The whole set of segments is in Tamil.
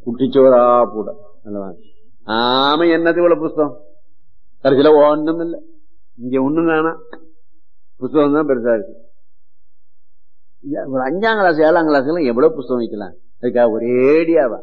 குட்டிச்சோரா கூட நல்லவா ஆமா என்னது இவ்வளவு புஸ்தகம் கடைசியில ஒண்ணும் இல்ல இங்க ஒண்ணும் வேணாம் புஸ்தகம் தான் பெருசா இருக்கு ஐயா, ஒரு அஞ்சாம் கிளாஸ் ஏழாம் கிளாஸ்ல எவ்வளவு புஸ்தகம் வைக்கலாம் அதுக்காக ஒரேடியாவா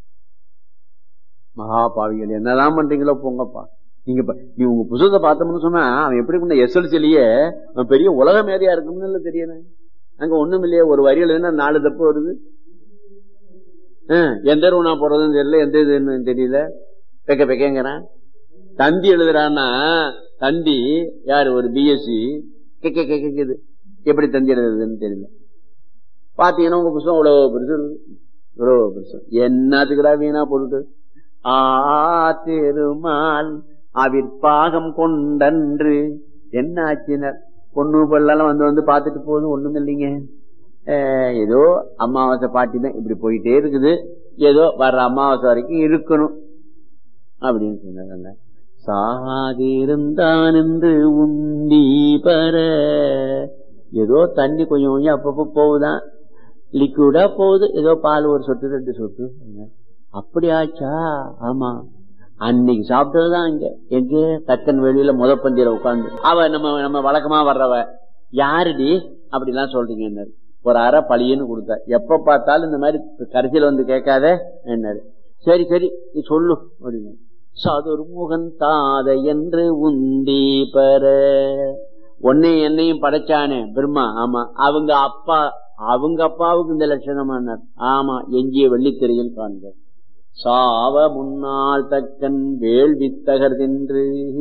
மகா பாவிகள் என்னதான் பண்றீங்களோ போங்கப்பா நீங்க ப- நீ உங்க புத்தகத்தை பார்த்தோம்னு சொன்னா அவன் எப்படி பண்ண எஸ்எல்சிலேயே அவன் பெரிய உலக மேதையா இருக்கும்னு இல்ல தெரியல அங்க ஒண்ணும் இல்லையே ஒரு வரி எழுதுனா நாலு தப்பு வருது ஆ, எந்த ரூணா போடுறதுன்னு தெரியல எந்த இதுன்னு தெரியல பெக்க பெக்கங்கிறான் தந்தி எழுதுறான்னா தந்தி யாரு ஒரு பிஎஸ்சி கெக்க கெக்குது எப்படி தந்தி எழுதுறதுன்னு தெரியல பாத்தீங்கன்னா உங்க புத்தகம் இவ்வளவு பெருசு இருக்குது. இவ்வளவு பெருசு என்னத்துக்குடா வீணா போட்டுட்டு ஆ திருமால் அவிற்பாகம் கொண்டன்று என்ன ஆச்சினர் பொண்ணு பிள்ளைலாம் வந்து வந்து பார்த்துட்டு போதும் ஒண்ணும் இல்லைங்க அஹ் ஏதோ அமாவாசை பாட்டி தான் இப்படி போயிட்டே இருக்குது ஏதோ வர்ற அமாவாசை வரைக்கும் இருக்கணும் அப்படின்னு சொன்னாங்க சாதிருந்தான் என்று உண்டி பர ஏதோ தண்ணி கொஞ்சம் கொஞ்சம் அப்பப்போ போகுதான் லிக்விடா போகுது ஏதோ பால் ஒரு சொட்டு ரெண்டு சொட்டு அப்படி ஆச்சா ஆமா அன்னைக்கு சாப்பிட்டதுதான் இங்க எங்க தக்கன் வெளியில முத பந்தியில உட்கார்ந்து அவ நம்ம நம்ம வழக்கமா வர்றவ யாருடி அப்படிலாம் சொல்றீங்க என்ன ஒரு அரை பழியன்னு கொடுத்தா எப்ப பார்த்தாலும் இந்த மாதிரி கடைசியில வந்து கேட்காத என்னாரு சரி சரி நீ சொல்லு அப்படின்னு சதுர்முகன் தாத என்று உந்தி பெற உன்னை என்னையும் படைச்சானே பிரம்மா ஆமா அவங்க அப்பா அவங்க அப்பாவுக்கு இந்த லட்சணமானார் ஆமா எஞ்சிய வெள்ளித்திரையில் காண்க சாவ முன்னால் தக்கன் வேள்வி தகர்தென்று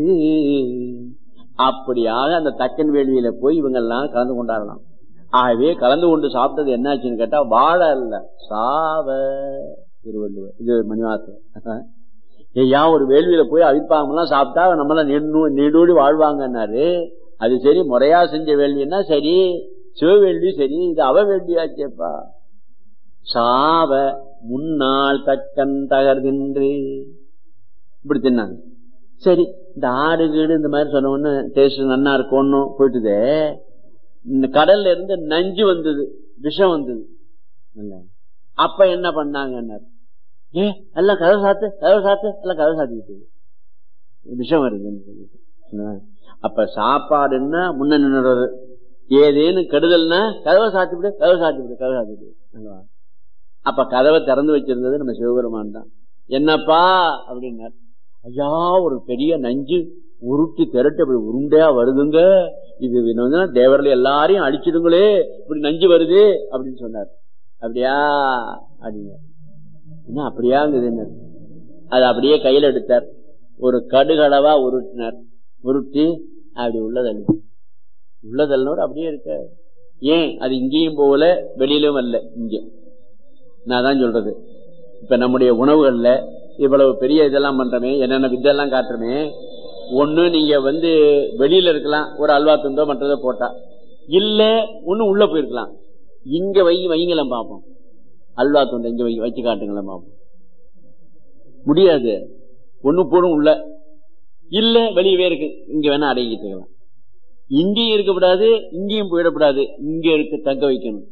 அப்படியாக அந்த தக்கன் வேள்வியில போய் இவங்க எல்லாம் கலந்து கொண்டாடலாம் ஆகவே கலந்து கொண்டு சாப்பிட்டது என்னாச்சுன்னு கேட்டா வாழை அல்ல சாவ திருவள்ளுவர் இது மணிவாசன் ஐயா ஒரு வேள்வியில போய் அவிப்பாங்கலாம் சாப்பிட்டா நம்மளாம் நீடூடி வாழ்வாங்கன்னாரு அது சரி முறையா செஞ்ச வேள்வின்னா சரி சிவவேள்வி சரி இது அவ வேள்வியாச்சேப்பா சாவ முன்னாள் தக்கன் தகர்தின்று இப்படி தின்னாங்க சரி இந்த ஆடு கீடு இந்த மாதிரி சொன்ன உடனே டேஸ்ட் நன்னா இருக்கும்னு போயிட்டுதே இந்த கடல்ல இருந்து நஞ்சு வந்தது விஷம் வந்தது இல்ல. அப்ப என்ன பண்ணாங்கன்னாரு ஏ எல்லாம் கதவு சாத்து கதவு சாத்து எல்லாம் கதவு சாத்திக்கிட்டு விஷம் வருதுன்னு சொல்லிட்டு இல்ல. அப்ப சாப்பாடுன்னா முன்ன நின்னுறது ஏதேன்னு கெடுதல்னா கதவை சாத்திவிடு கதவை சாத்திவிடு கதவை சாத்திவிடு அல்லவா? அப்ப கதவை திறந்து வச்சிருந்தது நம்ம சிவபெருமான் தான் என்னப்பா அப்படின்னார் ஐயா ஒரு பெரிய நஞ்சு உருட்டி திரட்டு அப்படி உருண்டையா வருதுங்க இது என்னதுன்னா தேவர்கள் எல்லாரையும் அடிச்சிடுங்களே இப்படி நஞ்சு வருது அப்படின்னு சொன்னார் அப்படியா அப்படிங்க என்ன அப்படியாங்குது என்ன அது அப்படியே கையில எடுத்தார் ஒரு கடுகளவா உருட்டினார் உருட்டி அப்படி உள்ளதல் உள்ளதல்னோடு அப்படியே இருக்க ஏன் அது இங்கேயும் போகல வெளியிலும் அல்ல இங்க நான் தான் சொல்றது இப்ப நம்முடைய உணவுகள்ல இவ்வளவு பெரிய இதெல்லாம் பண்றோமே என்னென்ன வித்தெல்லாம் காட்டுறோமே ஒண்ணு நீங்க வந்து வெளியில இருக்கலாம் ஒரு அல்வா துண்டோ மற்றதோ போட்டா இல்ல ஒண்ணு உள்ள போயிருக்கலாம் இங்க வை வைங்கலாம் பார்ப்போம் அல்வா துண்டை இங்க வை வச்சு காட்டுங்களேன் பார்ப்போம் முடியாது ஒண்ணு போடும் உள்ள இல்ல வெளியவே இருக்கு இங்க வேணா அடங்கிட்டு இருக்கலாம் இங்கேயும் இருக்கக்கூடாது இங்கேயும் போயிடக்கூடாது இங்க இருக்க தங்க வைக்கணும்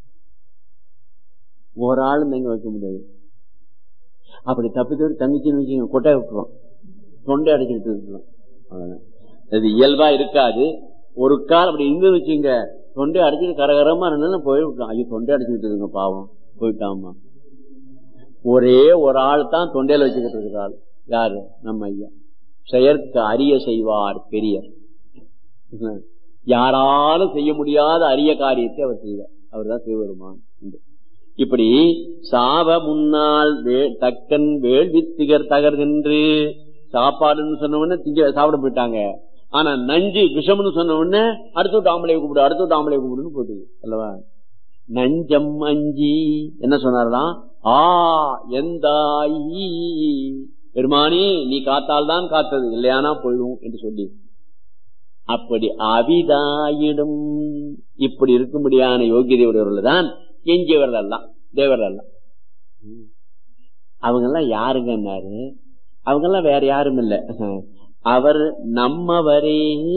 ஒரு ஆளும் தங்க வைக்க முடியாது அப்படி தப்பி தவிர தங்கச்சின்னு வச்சுங்க கொட்டாய் விட்டுருவோம் தொண்டை அடைச்சிட்டு இருக்கலாம் அவ்வளவுதான். அது இயல்பா இருக்காது ஒரு கால் அப்படி இருந்து வச்சுங்க தொண்டை அடைச்சிட்டு கரகரமா இருந்தாலும் போய் விட்டோம் ஐயோ தொண்டை அடைச்சிட்டு இருக்குங்க பாவம் போயிட்டாமா ஒரே ஒரு ஆள் தான் தொண்டையில வச்சுக்கிட்டு இருக்கிற ஆள் யாரு நம்ம ஐயா செயற்க அரிய செய்வார் பெரியர் யாராலும் செய்ய முடியாத அரிய காரியத்தை அவர் செய்தார் அவர் தான் சிவபெருமான் என்று. இப்படி சாவ முன்னால் வே- தக்கன் வேள்வி திகர் தகர்கின்று சாப்பாடுன்னு சொன்ன உடனே திங்க சாப்பிட போயிட்டாங்க ஆனா நஞ்சு விஷம்னு சொன்ன உடனே அடுத்த விட்டு ஆம்பளை கூப்பிடு அடுத்த விட்டு ஆம்பளை கூப்பிடுன்னு போட்டுது அல்லவா நஞ்சம் அஞ்சி என்ன சொன்னாரலாம் ஆ எந்தாயி பெருமானி நீ காத்தால் தான் காத்தது இல்லையானா போயிடும் என்று சொல்லி அப்படி அவிதாயிடும் இப்படி இருக்கும்படியான யோகியதை உடையவர்கள் தான் எஞ்சியவர்கள் எல்லாம் தேவர்கள் எல்லாம் அவங்க எல்லாம் யாருங்கன்னாரு அவங்க எல்லாம் வேற யாரும் இல்ல அவர் நம்மவரே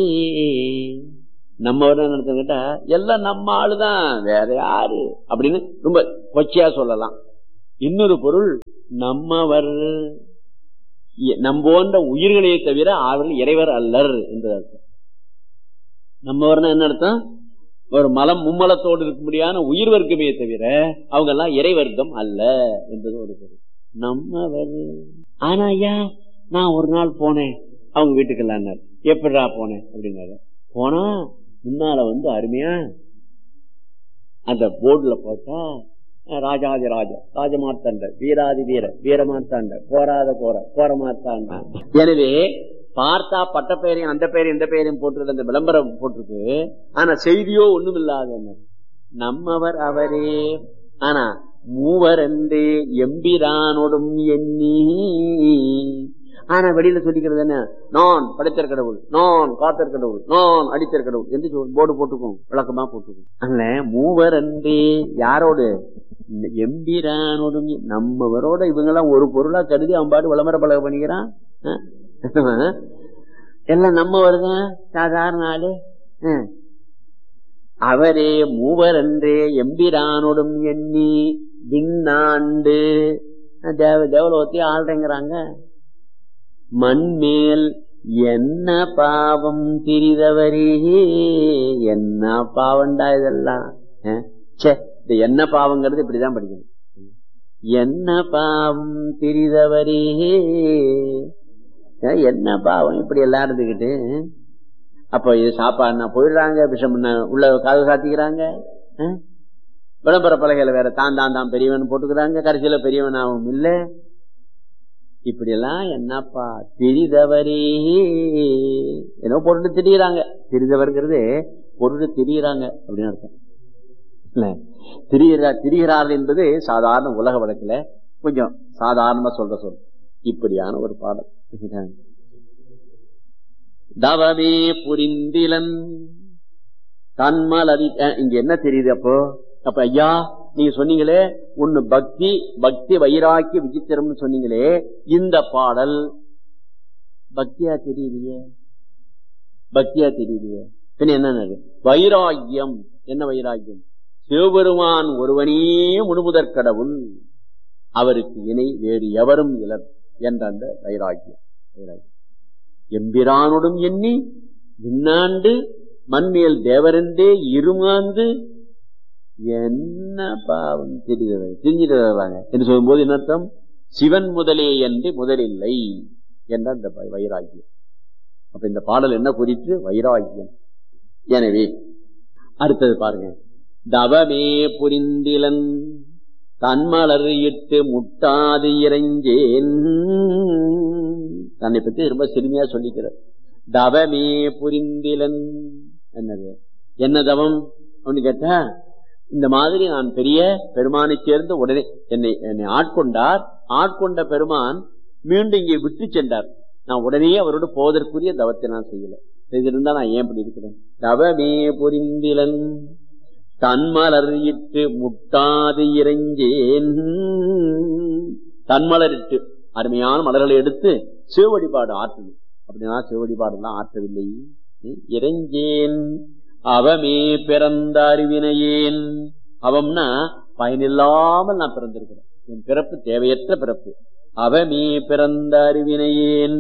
நம்மவர் நடத்துக்கிட்டா எல்லாம் நம்ம ஆளுதான் வேற யாரு அப்படின்னு ரொம்ப கொச்சையா சொல்லலாம் இன்னொரு பொருள் நம்மவர் இ- நம்போன்ற உயிர்களே தவிர அவர்கள் இறைவர் அல்லர் என்று அர்த்தம் நம்மவர்னா என்ன அர்த்தம் ஒரு மலம் மும்மலத்தோடு இருக்கும்படியான உயிர் வர்க்கமே தவிர அவங்க எல்லாம் இறை வர்க்கம் அல்ல என்பது ஒரு பொருள் நம்மவர் ஆனா ஐயா நான் ஒரு நாள் போனேன் அவங்க வீட்டுக்கெல்லாம் எப்படிடா போனேன் அப்படின்னாரு போனா முன்னால வந்து அருமையா அந்த போர்டுல போட்டா அஹ், ராஜாதி ராஜா ராஜமார்த்தாண்ட வீராதி வீர வீரமார்த்தாண்ட போராத போற போரமார்த்தாண்ட எனவே பார்த்தா பட்ட பெயரையும் அந்த பெயரையும் இந்த பெயரையும் போட்டிருக்க அந்த விளம்பரம் போட்டிருக்கு ஆனா செய்தியோ ஒண்ணும் இல்லாத நம்மவர் அவரே ஆனா மூவர் என்று எம்பிரானோடும் எண்ணி ஆனா வெளியில சொல்லிக்கிறது என்ன நான் படைத்தர் கடவுள் நான் காத்தர் கடவுள் நான் அடித்தர் கடவுள் என்று போர்டு போட்டுக்கும் விளக்கமா போட்டுக்கும் அல்ல மூவர் அன்றே யாரோடு இந்த எம்பிரானோடும் நம்மவரோட இவங்கெல்லாம் ஒரு பொருளா கருதி அவன் பாட்டு விளம்பர பழக பண்ணிக்கிறான் ஆ? எல்லாம் நம்ம வருதான் சாதாரண ஆளு ஆ. அவரே மூவர் அன்றே எம்பிரானோடும் எண்ணி விண்ணாண்டு தேவ தேவலோகத்தை ஆள்றேங்கிறாங்க மண்மேல் என்ன பாவம் திரிதவரே என்ன பாவம்டா இதெல்லாம் ஆ? ச்சே இந்த என்ன பாவங்கிறது இப்படிதான் படிக்கணும் என்ன பாவம் திரிதவரே ஆ, என்ன பாவம் இப்படி எல்லாம் இருந்துகிட்டு அப்ப இது சாப்பாடுனா போயிடுறாங்க விஷம் உள்ள காது சாத்திக்கிறாங்க ஆ? விளம்பர பலகையில வேற தான் தான் தான் பெரியவன் போட்டுக்கிறாங்க கடைசியில பெரியவன் ஆகும் இல்ல இப்படி எல்லாம் என்னப்பா திரிதவரே ஏதோ பொருட்டு திரியிறாங்க திரிதவர்ங்கிறது பொருட்டு திரியிறாங்க அப்படின்னு அர்த்தம் இல்ல திரிகிறா திரிகிறார்கள் என்பது சாதாரண உலக வழக்குல கொஞ்சம் சாதாரணமா சொல்ற சொல் இப்படியான ஒரு பாடம் தவமே புரிந்திலன் தன்மலரி அஹ், இங்க என்ன தெரியுது அப்போ அப்ப ஐயா நீங்க சொன்னீங்களே ஒண்ணு பக்தி பக்தி வைராக்கி விசித்திரம்னு சொன்னீங்களே இந்த பாடல் பக்தியா தெரியலையே பக்தியா தெரியலையே பின்ன என்ன வைராக்கியம் என்ன வைராக்கியம் சிவபெருமான் ஒருவனே முழுமுதற் கடவுள் அவருக்கு இணை வேறு எவரும் இலர் என்ற அந்த வைராக்கியம் வைராக்கியம் எம்பிரானோடும் எண்ணி விண்ணாண்டு மண்மேல் தேவரந்தே இருமாந்து என்ன பாவம் தெரிகிறது தெரிஞ்சுட்டு வர்றாங்க என்று சொல்லும்போது என்ன அர்த்தம் சிவன் முதலே என்று முதலில்லை என்ற அந்த வை- வைராக்கியம் அப்ப இந்த பாடல் என்ன குறித்து வைராக்கியம் எனவே அடுத்தது பாருங்க தவமே புரிந்திலன் தன்மலர் இட்டு முட்டாது இறைஞ்சேன் தன்னை பத்தி ரொம்ப சிறுமையா சொல்லிக்கிறார் தவமே புரிந்திலன் என்னது என்ன தவம் அப்படின்னு கேட்டா இந்த மாதிரி நான் பெரிய பெருமானை சேர்ந்து உடனே என்னை என்னை ஆட்கொண்டார் ஆட்கொண்ட பெருமான் மீண்டும் இங்கே விட்டு சென்றார் நான் உடனே அவரோடு போவதற்குரிய தவத்தை நான் செய்யல செய்திருந்தா நான் ஏன் இப்படி இருக்கிறேன் தவமே புரிந்திலன் தன்மலர் இட்டு முட்டாது இறைஞ்சேன் தன்மலர் இட்டு அருமையான மலர்களை எடுத்து சிவவழிபாடு ஆற்றணும் அப்படின்னா சிவவழிபாடுலாம் ஆற்றவில்லை இறைஞ்சேன் அவமே பிறந்த அறிவினையேன் அவம்னா பயனில்லாமல் நான் பிறந்திருக்கிறேன் என் பிறப்பு தேவையற்ற பிறப்பு அவமே பிறந்த அறிவினையேன்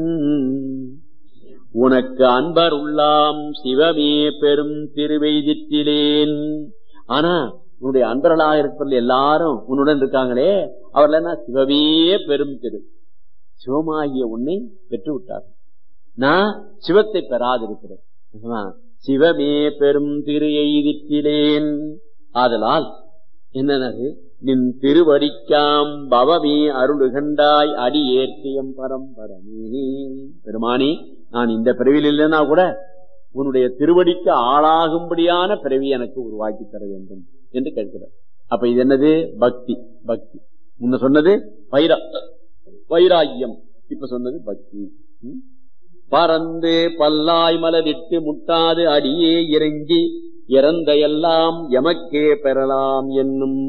உனக்கு அன்பர் உள்ளாம் சிவமே பெரும் திருவெய்திற்றிலேன் ஆனா உன்னுடைய அன்பர்களாக இருக்கிற எல்லாரும் உன்னுடன் இருக்காங்களே அவர்கள் என்ன சிவமே பெரும் திரு சிவமாகிய உன்னை பெற்று விட்டார் நான் சிவத்தை பெறாதிருக்கிறேன் ஆமா. சிவமே பெரும் திரு எய்திற்றிலேன் ஆதலால் என்னது நின் திருவடிக்காம் பவமே அருளுகண்டாய் அடி ஏற்றியம் பரம்பரமே பெருமானி நான் இந்த பிறவியில் இல்லைன்னா கூட உன்னுடைய திருவடிக்கு ஆளாகும்படியான பிறவி எனக்கு உருவாக்கி தர வேண்டும் என்று கேட்கிறார் அப்ப இது என்னது பக்தி பக்தி முன்ன சொன்னது வைரா வைராக்கியம் இப்ப சொன்னது பக்தி ம்? பறந்து பல்லாய் மலரிட்டு முட்டாது அடியே இறங்கி இறந்த எல்லாம் எமக்கே பெறலாம் என்னும்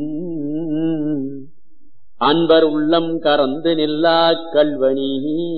அன்பர் உள்ளம் கறந்து நில்லா கல்வனி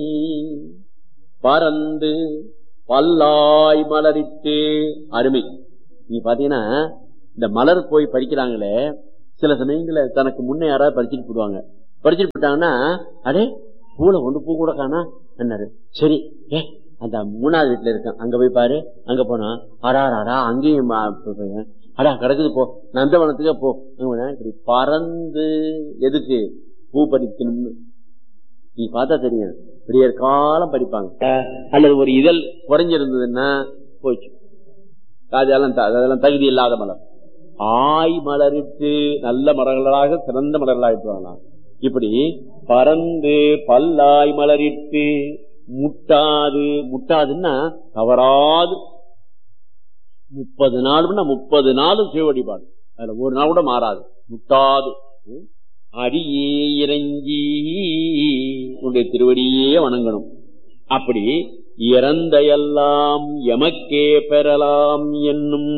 பறந்து பல்லாய் மலரிட்டு அருமை நீ பாத்தீங்கன்னா இந்த மலர் போய் பறிக்கிறாங்களே சில சமயங்கள தனக்கு முன்னே யாராவது பறிச்சுட்டு போடுவாங்க பறிச்சுட்டு போயிட்டாங்கன்னா அடே பூல ஒன்று பூ கூட காணா என்னாரு சரி ஏ அந்த மூணாவது வீட்டுல இருக்கேன் அங்க போய் பாரு அங்க போனா அடாராடா அங்கேயும் மா- ப- ப- அடா கிடக்குது போ நந்தவனத்துக்கே போ அங்க போனா இப்படி பறந்து எதுக்கு பூ பறிக்கணும்னு நீ பார்த்தா தெரியும் பெரியர் காலம் படிப்பாங்க அல்லது ஒரு இதழ் குறைஞ்சிருந்ததுன்னா போச்சு அதெல்லாம் த- அதெல்லாம் தகுதி இல்லாத மலர் ஆய் மலரிட்டு நல்ல மலர்களாக சிறந்த மலர்களாக இப்படி பறந்து பல்லாய் மலரிட்டு முட்டாது முட்டாதுன்னா தவறாது முப்பது நாளும்னா முப்பது நாளும் சிவ வழிபாடு அதுல ஒரு நாள் கூட மாறாது முட்டாது ம். அடியே இறங்கி உன்னுடைய திருவடியே வணங்கணும் அப்படி இறந்த எல்லாம் எமக்கே பெறலாம் என்னும்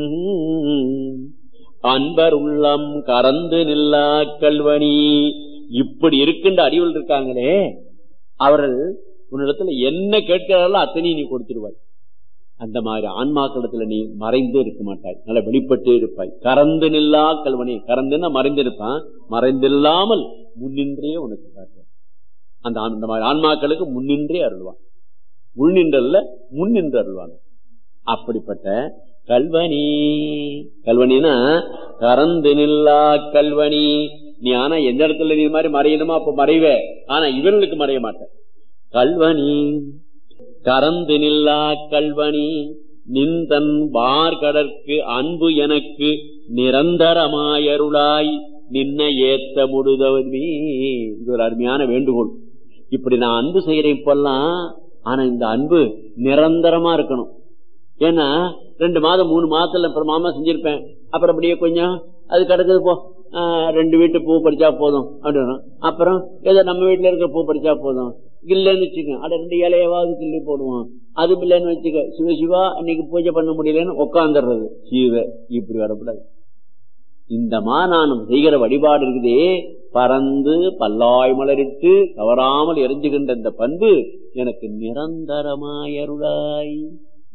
அன்பர் உள்ளம் கறந்து நில்லா கல்வனி இப்படி இருக்கின்ற அறிவில் இருக்காங்களே அவர்கள் உன்னிடத்துல என்ன கேட்கிறார்களோ அத்தனையும் நீ கொடுத்துருவாய் அந்த மாதிரி ஆன்மாக்களத்துல நீ மறைந்து இருக்க மாட்டாய் நல்ல வெளிப்பட்டு இருப்பாய் கறந்து நில்லா கல்வனி கறந்துன்னா மறைந்திருப்பான் மறைந்தில்லாமல் முன்னின்றே உனக்கு காட்டுவான் அந்த ஆண்- அந்த மாதிரி ஆன்மாக்களுக்கு முன்னின்றே அருள்வான் உள்நின்றல்ல முன்னின்று அருள்வான் அப்படிப்பட்ட கல்வனி கல்வனினா கறந்து நில்லா கல்வனி நீ ஆனா எந்த இடத்துல நீ இது மாதிரி மறையணுமோ அப்ப மறைவே ஆனா இவர்களுக்கு மறைய மாட்ட கல்வனி கறந்து நில்லா கல்வனி நிந்தன் வார்கடற்கு அன்பு எனக்கு நிரந்தரமாயருளாய் நின்ன ஏத்த முடுதவனி இது ஒரு அருமையான வேண்டுகோள் இப்படி நான் அன்பு செய்யறேன் இப்பெல்லாம் ஆனா இந்த அன்பு நிரந்தரமா இருக்கணும் ஏன்னா ரெண்டு மாதம் மூணு மாதத்துல அப்புறம் மாமா செஞ்சிருப்பேன் அப்புறம் அப்படியே கொஞ்சம் அது கிடக்குது போ ஆஹ் ரெண்டு வீட்டு பூ பறிச்சா போதும் அப்படின்னு அப்புறம் ஏதோ நம்ம வீட்டுல இருக்கிற பூ பறிச்சா போதும் இல்லைன்னு வச்சுக்க அட ரெண்டு இலையவாவது கிள்ளி போடுவோம் அது இல்லைன்னு வச்சுக்க சிவ சிவா இன்னைக்கு பூஜை பண்ண முடியலன்னு உட்காந்துடுறது சிவ இப்படி வரக்கூடாது இந்த மாநானம் செய்கிற வழிபாடு இருக்குதே பறந்து பல்லாய் மலரிட்டு தவறாமல் எரிஞ்சுகின்ற இந்த பண்பு எனக்கு நிரந்தரமாயருளாய்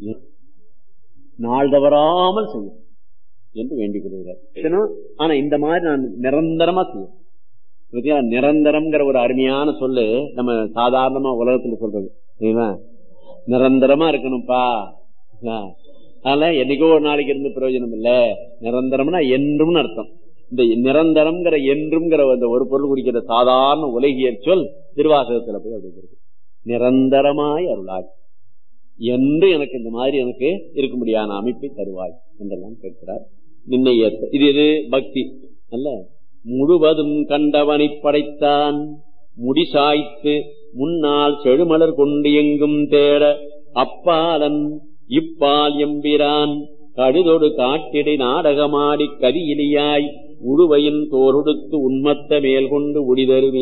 நாள் தவறாமல் செய்யும் என்று வேண்டிக் கொள்கிறார் இருக்கணும். ஆனா இந்த மாதிரி நான் நிரந்தரமா செய்யும் பாத்தியா, நிரந்தரம்ங்கிற ஒரு அருமையான சொல்லு நம்ம சாதாரணமா உலகத்துல சொல்றது சரிங்களா நிரந்தரமா இருக்கணும்ப்பா ஆ. அதனால என்னைக்கோ ஒரு நாளைக்கு இருந்து பிரயோஜனம் இல்ல நிரந்தரம்னா என்றும்னு அர்த்தம் இந்த நிரந்தரம்ங்கிற என்றும்ங்கிற அந்த ஒரு பொருள் குறிக்கிற சாதாரண உலகியல் சொல் திருவாசகத்துல போய் அப்படி இருக்கு நிரந்தரமாய் அருளாய் என்று எனக்கு இந்த மாதிரி எனக்கு இருக்க முடியாத அமைப்பை தருவாய் என்றெல்லாம் கேட்கிறார் நின்னை ஏற்ப இது எது பக்தி அல்ல முழுவதும் கண்டவனை படைத்தான் முடிசாய்த்து முன்னால் செழுமலர் கொண்டு எங்கும் தேட அப்பாலன் இப்பால் எம்பிரான் கழுதொடு காட்டிடை நாடகமாடி கதியிலியாய் உழுவையின் தோரொடுத்து உண்மத்த மேல் கொண்டு உடிதருமே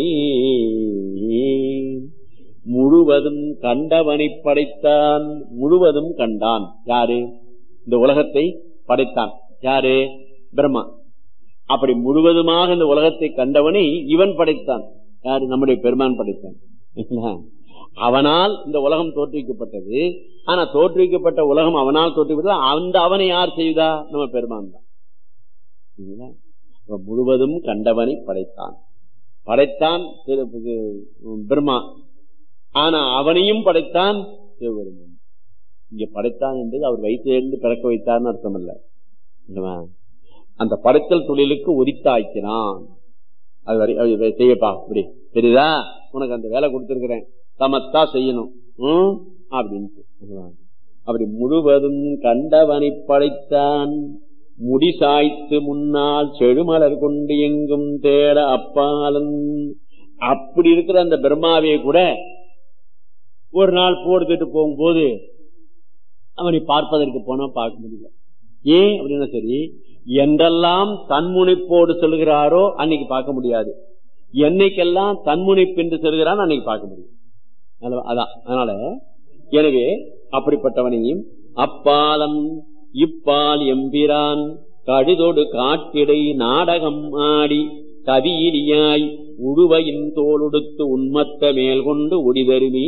முழுவதும் கண்டவனை படைத்தான் முழுவதும் கண்டான் யாரு இந்த உலகத்தை படைத்தான் யாரு பிரம்மா அப்படி முழுவதுமாக இந்த உலகத்தை கண்டவனை இவன் படைத்தான் யாரு நம்முடைய பெருமான் படைத்தான் இல்லையா? அவனால் இந்த உலகம் தோற்றுவிக்கப்பட்டது ஆனா தோற்றுவிக்கப்பட்ட உலகம் அவனால் தோற்றுவிக்கப்பட்டது அந்த அவனை யார் செய்தா நம்ம பெருமான் தான் சரிங்களா? அப்ப முழுவதும் கண்டவனை படைத்தான் படைத்தான் திரு- இது, பிரம்மா ஆனா அவனையும் படைத்தான் சிவபெருமான் இங்க படைத்தான் என்பது அவர் வயிற்றிலிருந்து பிறக்க வைத்தார்னு அர்த்தம் இல்ல இல்லவா? அந்த படைத்தல் தொழிலுக்கு உரித்தாக்கினான் அது வரை அது வே- செய்யப்பா இப்படி தெரியுதா உனக்கு அந்த வேலை கொடுத்திருக்கிறேன் சமத்தா செய்யணும் ம்? அப்படின்ட்டு இல்லவா? அப்படி முழுவதும் கண்டவனை படைத்தான் முடி சாய்த்து முன்னால் செழுமலர் கொண்டு எங்கும் தேட அப்பாலன் அப்படி இருக்கிற அந்த பிரம்மாவையை கூட ஒரு நாள் போர்த்துட்டு போகும்போது அவனை பார்ப்பதற்கு போனா பார்க்க முடியல ஏன் அப்படின்னா சரி என்றெல்லாம் தன்முனைப்போடு செல்கிறாரோ அன்னைக்கு பார்க்க முடியாது என்னைக்கெல்லாம் தன்முனைப்பு என்று செல்கிறான் அன்னைக்கு பார்க்க முடியும் அல்லவா? அதான் அதனால எனவே அப்படிப்பட்டவனையும் அப்பாலம் இப்பால் எம்பிரான் கழுதொடு காட்டிடை நாடகம் ஆடி கவியிலியாய் உடுவையின் தோலுடுத்து உண்மத்த மேல் கொண்டு ஒடிதருமே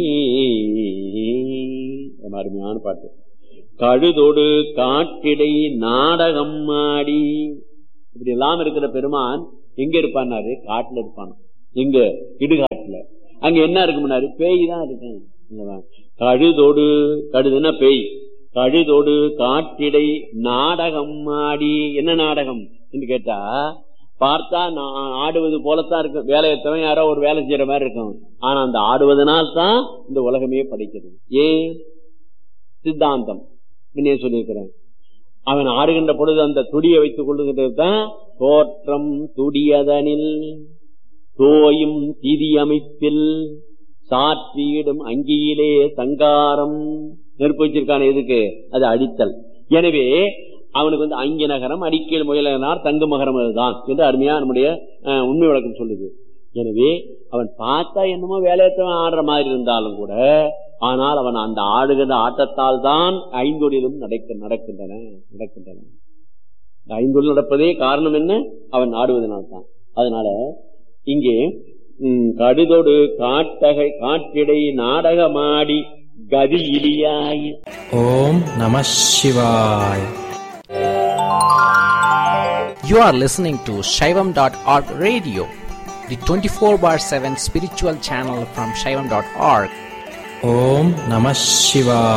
ரொம்ப அருமையான பாட்டு கழுதொடு காட்டிடை நாடகம் ஆடி இப்படி எல்லாம் இருக்கிற பெருமான் எங்க இருப்பான்னாரு காட்டுல இருப்பான் எங்க இடுகாட்டுல அங்க என்ன இருக்கு முன்னாடி பேய் தான் இருக்கு இல்லவா? கழுதொடு கழுதுன்னா பேய் கழுதொடு காட்டிடை நாடகம் ஆடி என்ன நாடகம் என்று கேட்டா பார்த்தா நான் ஆடுவது போலத்தான் இருக்கும் வேலையத்தவன் யாரோ ஒரு வேலை செய்யற மாதிரி இருக்கும் ஆனா அந்த ஆடுவதனால் தான் இந்த உலகமே படைக்கிறது ஏன் சித்தாந்தம் முன்னே சொல்லியிருக்கிறேன் அவன் ஆடுகின்ற பொழுது அந்த துடியை வைத்துக் கொள்ளுகின்றது தான் தோற்றம் துடியதனில் தோயும் திதி அமைப்பில் சாற்றியிடும் அங்கியிலே சங்காரம் நெருப்பு வச்சிருக்கான எதுக்கு அது அடித்தல் எனவே அவனுக்கு வந்து அங்கி நகரம் அடிக்கல் முயலனார் தங்கு மகரம் அதுதான் என்று அருமையா நம்முடைய அஹ், உண்மை விளக்கம் சொல்லுது எனவே அவன் பார்த்தா என்னமோ வேலையத்தவன் ஆடுற மாதிரி இருந்தாலும் கூட ஆனால் அவன் அந்த ஆடுகிற ஆட்டத்தால் தான் ஐந்தொழிலும் நடக்க நடக்கின்றன நடக்கின்றன இந்த ஐந்தொழில் நடப்பதே காரணம் என்ன அவன் ஆடுவதனால் தான் அதனால இங்கே ம், கடுதொடு காட்டகை காட்டிடை நாடகமாடி கதி இலியாய் ஓம் நம சிவாய் You are listening to Shaivam.org radio, the 24 bar 7 spiritual channel from Shaivam.org. Om Namah Shivaya.